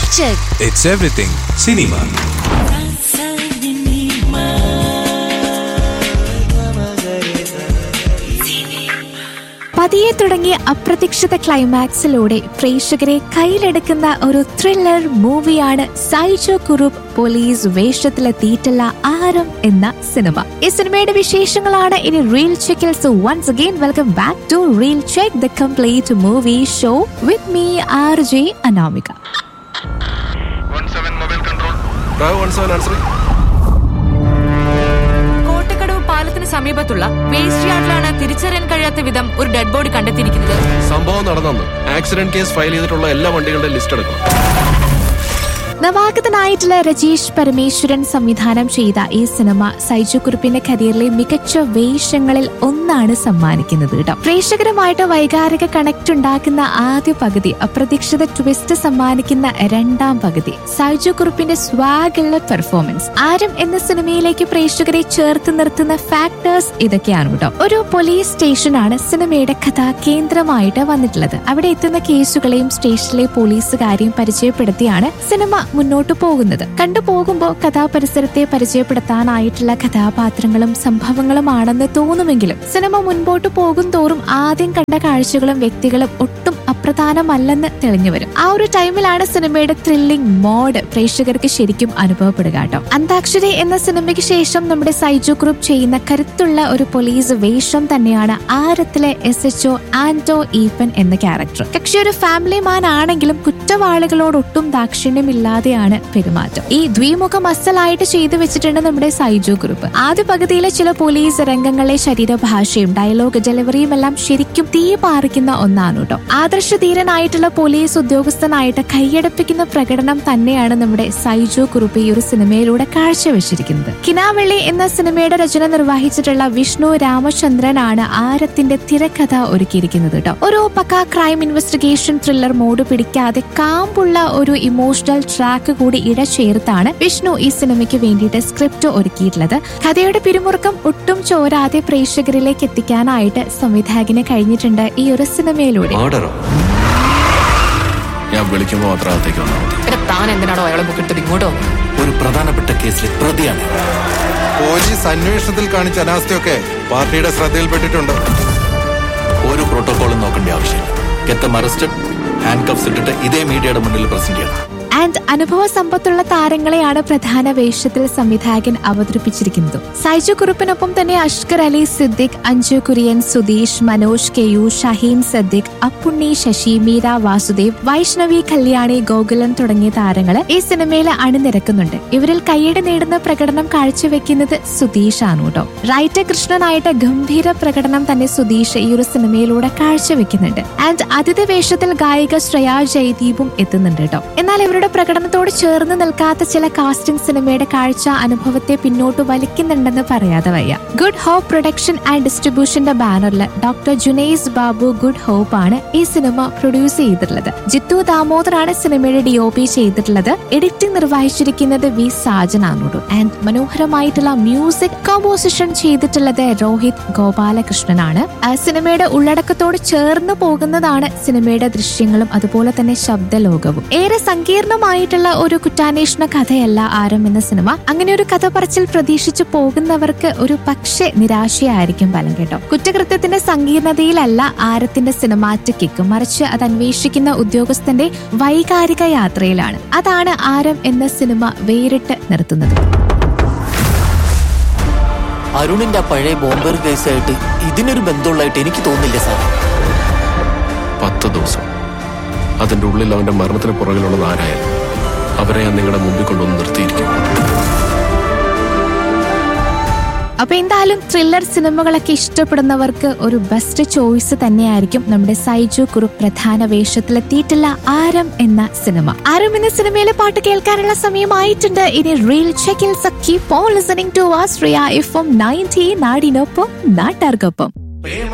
check. It's everything cinema. പതിയെ തുടങ്ങിയ അപ്രതീക്ഷിത ക്ലൈമാക്സിലൂടെ പ്രേക്ഷകരെ കയ്യിലെടുക്കുന്ന ഒരു ത്രില്ലർ മൂവിയാണ് സൈജോ കുറുപ്പ് പോലീസ് വേഷത്തിലെത്തിയിട്ടുള്ള ആരം എന്ന സിനിമ ഈ സിനിമയുടെ വിശേഷങ്ങളാണ് ഇനി റീൽ ചെക്കിൽ so once again welcome back to reel check the complete movie show with me R J Anamika One seven mobile control. Bravo one seven answering. Kottakkadavu പാലത്തിന് സമീപത്തുള്ള വേസ്റ്റ് യാർഡിലാണ് തിരിച്ചറിയാൻ കഴിയാത്ത വിധം ഒരു ഡെഡ് ബോഡി കണ്ടെത്തിയിരിക്കുന്നത് സംഭവം നടന്നു ആക്സിഡന്റ് കേസ് ഫയൽ ചെയ്തിട്ടുള്ള എല്ലാ വണ്ടികളുടെ ലിസ്റ്റ് എടുക്കണം നവാഗതനായിട്ടുള്ള രജീഷ് പരമേശ്വരൻ സംവിധാനം ചെയ്ത ഈ സിനിമ സൈജു കുറുപ്പിന്റെ കരിയറിലെ മികച്ച വേഷങ്ങളിൽ ഒന്നാണ് സമ്മാനിക്കുന്നത് കേട്ടോ പ്രേക്ഷകരുമായിട്ട് വൈകാരിക കണക്ട് ഉണ്ടാക്കുന്ന ആദ്യ പകുതി അപ്രതീക്ഷിത ട്വിസ്റ്റ് സമ്മാനിക്കുന്ന രണ്ടാം പകുതി സൈജു കുറുപ്പിന്റെ സ്വാഗുള്ള പെർഫോമൻസ് ആരം എന്ന സിനിമയിലേക്ക് പ്രേക്ഷകരെ ചേർത്ത് നിർത്തുന്ന ഫാക്ടേഴ്സ് ഇതൊക്കെയാണ് കേട്ടോ ഒരു പോലീസ് സ്റ്റേഷനാണ് സിനിമയുടെ കഥാ കേന്ദ്രമായിട്ട് വന്നിട്ടുള്ളത് അവിടെ എത്തുന്ന കേസുകളെയും സ്റ്റേഷനിലെ പോലീസുകാരെയും പരിചയപ്പെടുത്തിയാണ് സിനിമ മുന്നോട്ട് പോകുന്നത് കണ്ടുപോകുമ്പോൾ കഥാപരിസരത്തെ പരിചയപ്പെടുത്താനായിട്ടുള്ള കഥാപാത്രങ്ങളും സംഭവങ്ങളുമാണെന്ന് തോന്നുമെങ്കിലും സിനിമ മുൻപോട്ട് പോകും തോറും ആദ്യം കണ്ട കാഴ്ചകളും വ്യക്തികളും ഒട്ടും അപ്രധാനമല്ലെന്ന് തെളിഞ്ഞു വരും ആ ഒരു ടൈമിലാണ് സിനിമയുടെ ത്രില്ലിംഗ് മോഡ് പ്രേക്ഷകർക്ക് ശരിക്കും അനുഭവപ്പെടുക കേട്ടോ അന്താക്ഷരി എന്ന സിനിമയ്ക്ക് ശേഷം നമ്മുടെ സൈജു ഗ്രൂപ്പ് ചെയ്യുന്ന കരുത്തുള്ള ഒരു പോലീസ് വേഷം തന്നെയാണ് ആരത്തിലെ S H O Anto Eappen എന്ന ക്യാരക്ടർ കക്ഷി ഒരു ഫാമിലി മാൻ ആണെങ്കിലും കുറ്റവാളികളോട് ഒട്ടും ദാക്ഷിണ്യമില്ലാതെയാണ് പെരുമാറ്റം ഈ ദ്വിമുഖ മസലായിട്ട് ചെയ്തു വെച്ചിട്ടുണ്ട് നമ്മുടെ സൈജു ഗ്രൂപ്പ് ആദ്യ പകുതിയിലെ ചില പോലീസ് രംഗങ്ങളിലെ ശരീരഭാഷയും ഡയലോഗ് ഡെലിവറിയും എല്ലാം ശരിക്കും തീ പാറിക്കുന്ന ഒന്നാണ് കേട്ടോ ആദർശധീരനായിട്ടുള്ള പോലീസ് ഉദ്യോഗസ്ഥനായിട്ട് കൈയടപ്പിക്കുന്ന പ്രകടനം തന്നെയാണ് നമ്മുടെ സൈജു കുറുപ്പ് ഈ ഒരു സിനിമയിലൂടെ കാഴ്ചവെച്ചിരിക്കുന്നത് കിനാവെള്ളി എന്ന സിനിമയുടെ രചന നിർവഹിച്ചിട്ടുള്ള വിഷ്ണു രാമചന്ദ്രനാണ് ആരത്തിന്റെ തിരക്കഥ ഒരുക്കിയിരിക്കുന്നത് കേട്ടോ ഒരു പക്ക ക്രൈം ഇൻവെസ്റ്റിഗേഷൻ ത്രില്ലർ മോഡ് പിടിക്കാതെ കാമ്പുള്ള ഒരു ഇമോഷണൽ ട്രാക്ക് കൂടി ഇഴചേർത്താണ് വിഷ്ണു ഈ സിനിമയ്ക്ക് വേണ്ടിയിട്ട് സ്ക്രിപ്റ്റ് ഒരുക്കിയിട്ടുള്ളത് കഥയുടെ പിരിമുറുക്കം ഒട്ടും ചോരാതെ പ്രേക്ഷകരിലേക്ക് എത്തിക്കാനായിട്ട് സംവിധായകന് കഴിഞ്ഞിട്ടുണ്ട് ഈ ഒരു സിനിമയിലൂടെ ഓർഡറോ ഞാൻ വിളിക്കുമ്പോൾ മാത്രം അകത്തേക്ക് വന്നാൽ മതി പിന്നെ താൻ എന്തിനാണോ അയാളെ ബുക്കെടുത്തത് ഇങ്ങോട്ട് വന്നത് ഒരു പ്രധാനപ്പെട്ട കേസിലെ പ്രതിയാണ് പോലീസ് അന്വേഷണത്തിൽ കാണിച്ച അനാസ്ഥയൊക്കെ പാർട്ടിയുടെ ശ്രദ്ധയിൽപ്പെട്ടിട്ടുണ്ട് ഒരു പ്രോട്ടോകോളും നോക്കേണ്ട ആവശ്യമില്ല ഗെറ്റ് അറസ്റ്റഡ് ഹാൻഡ് കപ്സ് ഇട്ടിട്ട് ഇതേ മീഡിയയുടെ മുന്നിൽ പ്രസന്റ് ചെയ്യണം ആൻഡ് അനുഭവ സമ്പത്തുള്ള താരങ്ങളെയാണ് പ്രധാന വേഷത്തിൽ സംവിധായകൻ അവതരിപ്പിച്ചിരിക്കുന്നത് സൈജു കുറുപ്പിനൊപ്പം തന്നെ അഷ്കർ അലി സിദ്ദിഖ് അഞ്ജു കുര്യൻ സുധീഷ് മനോജ് കെ യു ഷഹീൻ സദ്ദിഖ് അപ്പുണ്ണി ശശി മീര വാസുദേവ് വൈഷ്ണവി കല്യാണി ഗോകുലൻ തുടങ്ങിയ താരങ്ങൾ ഈ സിനിമയിൽ അണിനിരക്കുന്നുണ്ട് ഇവരിൽ കൈയ്യടി നേടുന്ന പ്രകടനം കാഴ്ചവെക്കുന്നത് സുധീഷ് ആണ് കേട്ടോ റൈറ്റർ കൃഷ്ണനായിട്ട് ഗംഭീര പ്രകടനം തന്നെ സുധീഷ് ഈ ഒരു സിനിമയിലൂടെ കാഴ്ചവെക്കുന്നുണ്ട് ആൻഡ് അതിഥി വേഷത്തിൽ ഗായിക ശ്രേയ ജയദീപും എത്തുന്നുണ്ട് കേട്ടോ എന്നാൽ ഇവരുടെ പ്രകടനത്തോട് ചേർന്ന് നിൽക്കാത്ത ചില കാസ്റ്റിംഗ് സിനിമയുടെ കാഴ്ച അനുഭവത്തെ പിന്നോട്ട് വലിക്കുന്നുണ്ടെന്ന് പറയാതെ വയ്യ ഗുഡ് ഹോപ്പ് പ്രൊഡക്ഷൻ ആൻഡ് ഡിസ്ട്രിബ്യൂഷന്റെ ബാനറിൽ doctor Junais Babu good hope ആണ് ഈ സിനിമ പ്രൊഡ്യൂസ് ചെയ്തിട്ടുള്ളത് ജിത്തു ദാമോദറാണ് സിനിമയുടെ ഡി ഒ പി ചെയ്തിട്ടുള്ളത് എഡിറ്റിംഗ് നിർവഹിച്ചിരിക്കുന്നത് വി സാജൻ ആണോടു ആൻഡ് മനോഹരമായിട്ടുള്ള മ്യൂസിക് കോമ്പോസിഷൻ ചെയ്തിട്ടുള്ളത് രോഹിത് ഗോപാലകൃഷ്ണനാണ് ആ സിനിമയുടെ ഉള്ളടക്കത്തോട് ചേർന്ന് പോകുന്നതാണ് സിനിമയുടെ ദൃശ്യങ്ങളും അതുപോലെ തന്നെ ശബ്ദലോകവും ഏറെ സങ്കീർണമായിട്ടുള്ള ഒരു കുറ്റാന്വേഷണ കഥയല്ല ആരം എന്ന സിനിമ അങ്ങനെ ഒരു കഥ പറച്ചിൽ പ്രതീക്ഷിച്ചു പോകുന്നവർക്ക് ഒരു പക്ഷേ നിരാശയായിരിക്കും ഫലം കേട്ടോ കുറ്റകൃത്യത്തിന്റെ സങ്കീർണതയിലല്ല ആരത്തിന്റെ സിനിമാറ്റിക് കിക്ക് മറിച്ച് അത് അന്വേഷിക്കുന്ന ഉദ്യോഗസ്ഥന്റെ വൈകാരിക യാത്രയിലാണ് അതാണ് ആരം എന്ന സിനിമ വേറിട്ട് നിർത്തുന്നത് അരുണിന്റെ ആ പഴയ ബോംബർ കേസായിട്ട് ഇതിനൊരു ബന്ധമുള്ളതായിട്ട് എനിക്ക് തോന്നുന്നില്ല സാർ പത്ത് ദിവസം അതിന്റെ ഉള്ളിൽ അവന്റെ മരണത്തിന് പുറകിലുള്ളത് ആരായാലും അവരെ ഞാൻ നിങ്ങളുടെ മുമ്പിൽ കൊണ്ടുവന്ന് നിർത്തിയിരിക്കും അപ്പൊ എന്തായാലും ത്രില്ലർ സിനിമകളൊക്കെ ഇഷ്ടപ്പെടുന്നവർക്ക് ഒരു ബെസ്റ്റ് ചോയ്സ് തന്നെയായിരിക്കും നമ്മുടെ സൈജു കുറു പ്രധാന വേഷത്തിലെത്തിയിട്ടുള്ള ആരം എന്ന സിനിമ ആരം എന്ന സിനിമയിലെ പാട്ട് കേൾക്കാനുള്ള സമയമായിട്ടുണ്ട് ഇനി റീൽ ചെക്കിൽ Sakhi Paul listening to Austria F M ninety നാടിനൊപ്പം നാട്ടാർക്കൊപ്പം